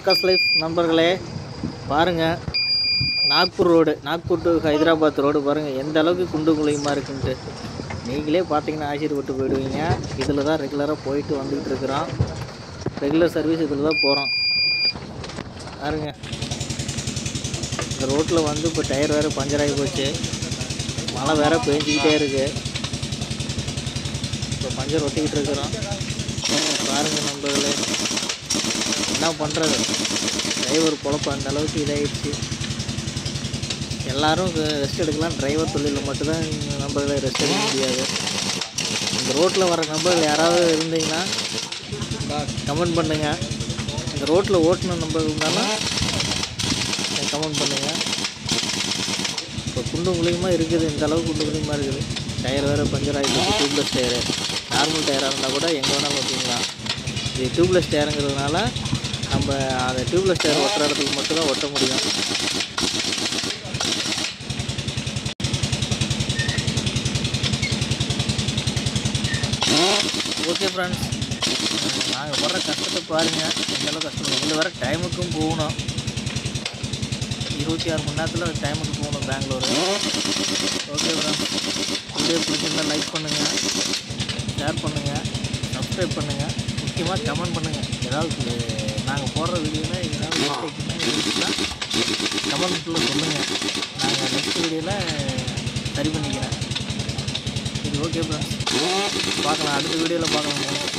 circus life நண்பர்களே பாருங்கள் Nagpur road Nagpur to Hyderabad road பாருங்கள் எந்த அளவுக்கு குண்டு குழியுமா இருக்குன்ட்டு நீங்களே பார்த்தீங்கன்னா ஆச்சரியப்பட்டு போயிடுவீங்க இதில் தான் ரெகுலராக போயிட்டு வந்துக்கிட்டு இருக்கிறோம் ரெகுலர் சர்வீஸ் இதில் தான் போகிறோம் பாருங்க இந்த ரோட்டில் வந்து இப்போ டயர் வேறு பஞ்சர் ஆகி போச்சு மழை வேறு பெஞ்சிக்கிட்டே இருக்குது இப்போ பஞ்சர் ஒட்டிக்கிட்டு இருக்கிறோம் பாருங்கள் நண்பர்களே என்ன பண்ணுறது டிரைவர் பொழப்பு அந்த அளவுக்கு இதாகிடுச்சு எல்லாரும் ரெஸ்ட் எடுக்கலாம் டிரைவர் தொழிலில் மட்டும்தான் நண்பர்களை ரெஸ்ட் எடுக்க முடியாது இந்த ரோட்டில் வர நண்பர்கள் யாராவது இருந்தீங்கன்னா கமெண்ட் பண்ணுங்கள் இந்த ரோட்டில் ஓட்டின நம்பர் இருந்தாலும் கமெண்ட் பண்ணுங்கள் இப்போ குண்டு குழியுமா இருக்குது இந்த அளவுக்கு குண்டு குழியுமா இருக்குது டயர் வேறு பஞ்சர் ஆகிடுச்சு டியூப்லெஸ் டயரு நார்மல் டயராக இருந்தால் கூட எங்கே வேணாலும் ஓட்டிக்கலாம் இது டியூப்லெஸ் டயருங்கிறதுனால நம்ம அந்த டியூப்லெஸ் டயர் ஒட்டுற இடத்துக்கு மட்டும்தான் ஒட்ட முடியும் ஓகே ஃப்ரெண்ட்ஸ் நாங்கள் படுற கஷ்டத்தை பாருங்கள் எந்த அளவுக்கு கஷ்டம் இதில் வர டைமுக்கும் போகணும் இருபத்தி ஆறு மணி நேரத்தில் டைமுக்கு போகணும் பெங்களூர் ஓகே ஃப்ரெண்ட்ஸ் வீடியோ பிடிச்சிருந்தா லைக் பண்ணுங்கள் ஷேர் பண்ணுங்கள் சப்ஸ்கிரைப் பண்ணுங்கள் முக்கியமாக கமெண்ட் பண்ணுங்கள் ஏதாவது நாங்கள் போடுற வீடியோவில் ஏதாவது மிஸ்டேக்னா இருந்துச்சுன்னா கமெண்ட்டில் சொல்லுங்கள் நாங்கள் நெக்ஸ்ட் வீடியோவில் சரி பண்ணிக்கிறேன் சரி ஓகே ஃப்ரெண்ட்ஸ் பார்க்கலாம் அடுத்த வீடியோவில் பார்க்கலாம்